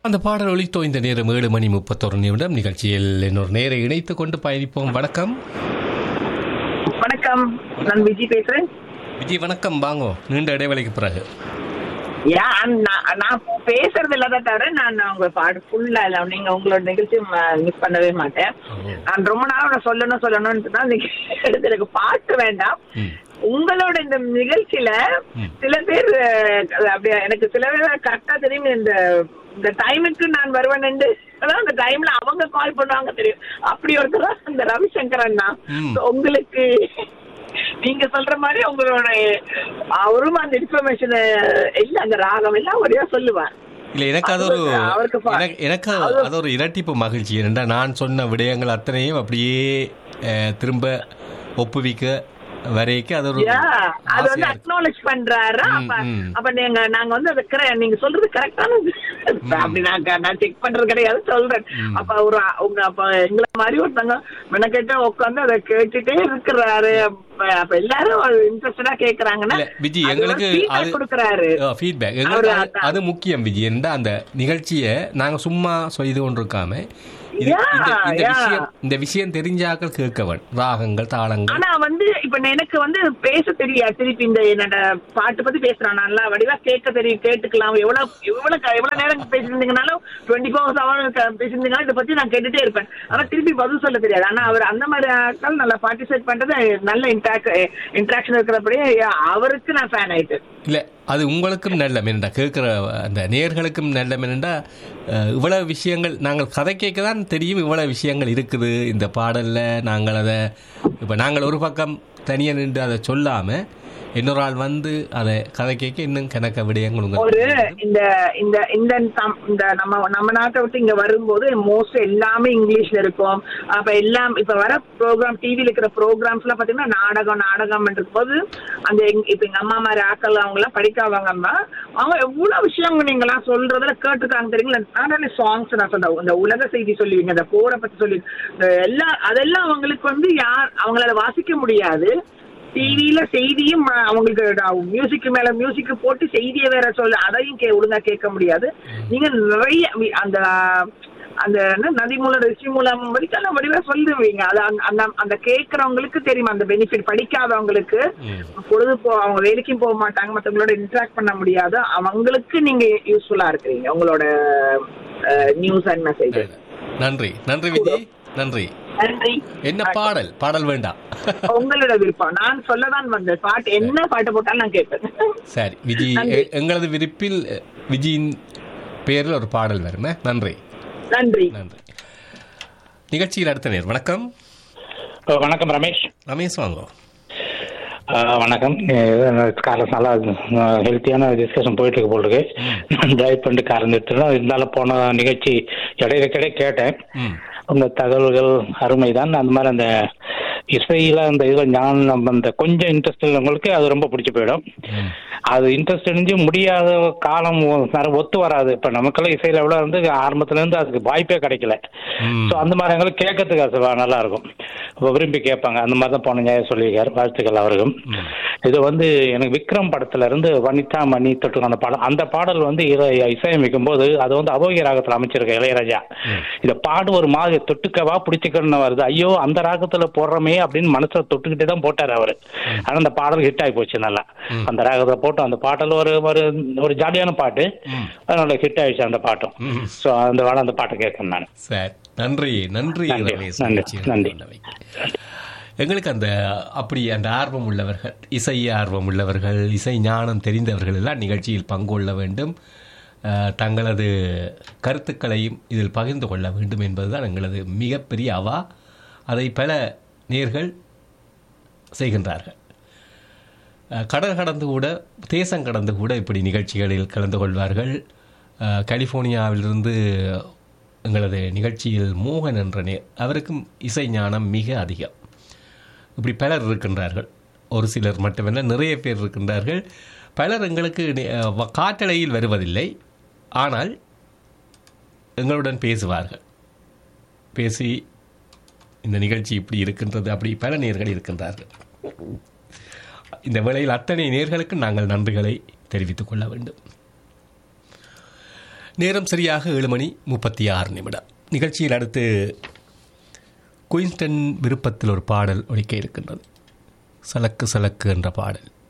அந்த பாடல் ஒலித்தோ இந்த நேரம் ஏழு மணி முப்பத்தொரு நிமிடம் நிகழ்ச்சியில் இன்னொரு நேரை இணைத்துக் கொண்டு பயணிப்போம் வணக்கம் வணக்கம் நான் விஜி பேசுறேன் விஜய் வணக்கம் வாங்கோ நீண்ட இடைவெளிக்கு பிறகு ஏன் நான் நான் பேசுறது இல்லாத தவிர நான் உங்க பாட்டு ஃபுல்லா இல்ல நீங்க உங்களோட நிகழ்ச்சி மிஸ் பண்ணவே மாட்டேன் நான் ரொம்ப நாள் நான் சொல்லணும் சொல்லணும்னு தான் நீங்க எடுத்து எனக்கு பாட்டு வேண்டாம் ம். உங்களோட இந்த நிகழ்ச்சியில சில பேர் அஹ், அப்படியே எனக்கு சில பேர் கரெக்டா தெரியும் இந்த இந்த டைமுக்கு நான் வருவேன் அதான் அந்த டைம்ல அவங்க கால் பண்ணுவாங்க தெரியும் அப்படி ஒருத்தர் தான் இந்த ரவிசங்கர் அண்ணா ம். So, உங்களுக்கு நீங்க சொல்ற மாதிரி உங்களோட அவரும் அந்த இன்ஃபர்மேஷன் இல்ல அந்த ராகம் எல்லாம் ஒரே சொல்லுவார் இல்ல எனக்கு அது ஒரு அவருக்கு- அவருக்கு பா- எனக்கு- எனக்கு அது ஒரு இரட்டிப்பு மகிழ்ச்சி ஏனென்றா நான் சொன்ன விடயங்கள் அத்தனையும் அப்படியே அஹ், திரும்ப ஒப்புவிக்க வரைக்கும் அது ஒரு Yeah, அது வந்து ஆசையா இருக்கு. அக்னாலேஜ் பண்றாரு ம், அப்ப ம். அப்ப நீங்க நாங்க வந்து அது correct- நீங்க சொல்றது கரெக்டானது அப்படி நான் க- நான் செக் பண்றது கிடையாது சொல்றேன் அப்ப ஒரு உங்க அப்ப எங்களை மாதிரி ஒருத்தங்க மெனக்கெட்ட உட்காந்து அதை கேட்டுட்டே இருக்கிறாரு அப்ப அப்ப எல்லாரும் இன்ட்ரெஸ்டடா கேக்குறாங்கன்னா இல்ல விஜி அது எங்களுக்கு ஒரு feedback அது கொடுக்கறாரு ஃபீட்பேக் அவரு எங்களுக்கு அது- அதான். அது முக்கியம் விஜய் என்றா அந்த நிகழ்ச்சியை நாங்க சும்மா செய்து கொண்டிருக்காம இது- Yeah, இந்த இந்த yeah. விஷயம் இந்த விஷயம் தெரிஞ்சாக்கள் கேட்கவன் ராகங்கள் தாளங்கள் ஆனா வந்து இப்ப நான் எனக்கு வந்து பேச தெரியாது திருப்பி இந்த என்னோட பாட்டு பத்தி பேசுறான் நல்லா வடிவா கேட்க தெரியும் கேட்டுக்கலாம் எவ்வளவு எவ்வளவு க- எவ்வளவு நேரம் பேசியிருந்தீங்கனாலும் டுவெண்ட்டி ஃபோர் ஹவர்ஸ் பேசியிருந்தீங்கன்னா இதை பத்தி நான் கேட்டுட்டே இருப்பேன் ஆனா திருப்பி பதில் சொல்ல தெரியாது ஆனா அவர் அந்த மாதிரி ஆட்கள் நல்லா பார்ட்டிசிபேட் பண்றது நல்ல இன்டாக் இன்ட்ராக்ஷன் இருக்கிறபடியே அவருக்கு நான் ஃபேன் ஆயிட்டேன் இல்ல அது உங்களுக்கும் நல்ல மெனண்டா கேட்குற அந்த நேர்களுக்கும் நல்ல மெனண்டா அஹ், இவ்வளவு விஷயங்கள் நாங்கள் கதை கேட்க தான் தெரியும் இவ்வளவு விஷயங்கள் இருக்குது இந்த பாடல்ல நாங்கள் அதை இப்போ நாங்கள் ஒரு பக்கம் தனியாக நின்று அதை சொல்லாம இன்னொரு ஆள் வந்து அதை கதை கேட்க இன்னும் கணக்க விடயங்கள் ஒரு உங்களுக்கு இந்த இந்த இந்த தம்- இந்த நம்ம நம்ம நாட்டை விட்டு இங்க வரும்போது மோஸ்ட் எல்லாமே இங்கிலீஷ்ல இருக்கும் அப்ப எல்லாம் இப்ப வர ப்ரோக்ராம் டிவில இருக்கிற ப்ரோக்ராம்ஸ் எல்லாம் பாத்தீங்கன்னா நாடகம் நாடகம் இருக்கும்போது அந்த எங்க- இப்ப எங்க அம்மா மாதிரி ஆக்கள் அவங்க எல்லாம் படிக்காதவங்கம்மா அவங்க எவ்வளவு விஷயம் நீங்க எல்லாம் சொல்றதுல கேட்டுருக்காங்க தெரியுங்களா நானே சாங்ஸ் நான் சொல்றேன் இந்த உலக செய்தி சொல்லுவீங்க இந்த போரை பத்தி சொல்லி இந்த எல்லாம் அதெல்லாம் அவங்களுக்கு வந்து யார் அவங்களால வாசிக்க முடியாது டிவியில செய்தியும் அஹ், அவங்களுக்கு மியூசிக் மேல மியூசிக் போட்டு செய்தியை வேற சொல்ல அதையும் கே ஒழுங்கா கேட்க முடியாது நீங்க நிறைய வி- அந்த அந்த என்ன, நதி மூலம் ரிஷி மூலம் வரைக்கும் வடிவா சொல்லுவீங்க அது அந்த- அந்த அந்த கேட்கறவங்களுக்கு தெரியும் அந்த பெனிஃபிட் படிக்காதவங்களுக்கு பொழுது போ அவங்க வேலைக்கும் போக மாட்டாங்க மற்றவங்களோட இன்டராக்ட் பண்ண முடியாது அவங்களுக்கு நீங்க யூஸ்ஃபுல்லா இருக்கிறீங்க உங்களோட நியூஸ் அண்ட் மெசேஜ் நன்றி நன்றி விஜய் நன்றி நன்றி என்ன பாடல் பாடல் வேண்டாம் உங்களோட விருப்பம் நான் சொல்லதான் வந்தேன் பாட்டு என்ன பாட்டு போட்டாலும் நான் கேட்பேன் சரி விஜய் நன்றி. எ- எங்களது விருப்பில் அஹ், விஜயின் பேரில் ஒரு பாடல் வருமே நன்றி நன்றி நன்றி நிகழ்ச்சியில் அடுத்த நேர் வணக்கம் ஓ, வணக்கம் ரமேஷ் ரமேஷ் வாங்கோ ஆ, வணக்கம் காலம் நல்லா ஹெல்த்தியான டிஸ்கஷன் போயிட்டு இருக்கு போல் இருக்கு நான் டிரைவ் பண்ணிட்டு கார் நிறுத்தினோம் இருந்தாலும் போன நிகழ்ச்சி இடையில கிடை கேட்டேன் ம் அந்த தகவல்கள் அருமைதான் அந்த மாதிரி அந்த இசையில அந்த இதில் ஞானம் அந்த கொஞ்சம் இன்ட்ரெஸ்ட் உள்ளவங்களுக்கு அது ரொம்ப பிடிச்சி போயிடும் அது இன்ட்ரெஸ்ட் இருந்து முடியாத காலம் நிறைய ஒத்து வராது இப்ப நமக்கெல்லாம் இசையில எவ்வளவு வந்து ஆரம்பத்துல இருந்து அதுக்கு வாய்ப்பே கிடைக்கல ம். ஸோ அந்த மாதிரி எங்களுக்கு கேட்கறதுக்கு அது வ- நல்லா இருக்கும் இப்போ விரும்பி கேட்பாங்க அந்த மாதிரி தான் போன ஞாயிறு சொல்லியிருக்காரு வாழ்த்துக்கள் அவருக்கும் இது வந்து எனக்கு விக்ரம் படத்துல இருந்து வனிதா மணி தொட்டு அந்த பாடல் அந்த பாடல் வந்து இர- இசையமைக்கும் போது அது வந்து அபோகிய ராகத்துல அமைச்சிருக்க இளையராஜா இதை பாடு ஒரு மாதிரி தொட்டுக்கவா பிடிச்சிக்கணும்னு வருது ஐயோ அந்த ராகத்துல போடுறோமே அப்படின்னு மனசுல தொட்டுக்கிட்டே தான் போட்டாரு அவரு ஆனா அந்த பாடல் ஹிட் ஆகி போச்சு நல்லா அந்த ராகத்தை போட்டு அந்த பாடல் ஒரு ஒரு ஒரு ஜாலியான பாட்டு அதனால ஹிட் ஆயிடுச்சு அந்த பாட்டும் ம். ஸோ அந்த வேலை அந்த பாட்டை கேட்கணும் நான் சரி நன்றி நன்றி நன்றி, ரமேஷ் நன்றி, நிகழ்ச்சியில் நன்றி. கொண்டமைக்கு. எங்களுக்கு அந்த அப்படி அந்த ஆர்வம் உள்ளவர்கள் இசை ஆர்வம் உள்ளவர்கள் இசை ஞானம் தெரிந்தவர்கள் எல்லாம் நிகழ்ச்சியில் பங்கு கொள்ள வேண்டும் அஹ், தங்களது கருத்துக்களையும் இதில் பகிர்ந்து கொள்ள வேண்டும் என்பதுதான் எங்களது மிகப்பெரிய அவா அதை பல நேர்கள் செய்கின்றார்கள் அஹ், கடல் கடந்து கூட தேசம் கடந்து கூட இப்படி நிகழ்ச்சிகளில் கலந்து கொள்வார்கள் அஹ், கலிஃபோர்னியாவிலிருந்து எங்களது நிகழ்ச்சியில் மோகன் என்ற நேர் அவருக்கும் இசை ஞானம் மிக அதிகம் இப்படி பலர் இருக்கின்றார்கள் ஒரு சிலர் மட்டுமல்ல நிறைய பேர் இருக்கின்றார்கள் பலர் எங்களுக்கு நி- அஹ், வ- காற்றலையில் வருவதில்லை ஆனால் எங்களுடன் பேசுவார்கள் பேசி இந்த நிகழ்ச்சி இப்படி இருக்கின்றது அப்படி பல நேர்கள் இருக்கின்றார்கள் இந்த வேளையில் அத்தனை நேர்களுக்கு நாங்கள் நன்றிகளை தெரிவித்துக் கொள்ள வேண்டும் நேரம் சரியாக ஏழு மணி முப்பத்தி ஆறு நிமிடம் நிகழ்ச்சியில் அடுத்து குயின்ஸ்டன் விருப்பத்தில் ஒரு பாடல் ஒலிக்க இருக்கின்றது சலக்கு சலக்கு என்ற பாடல்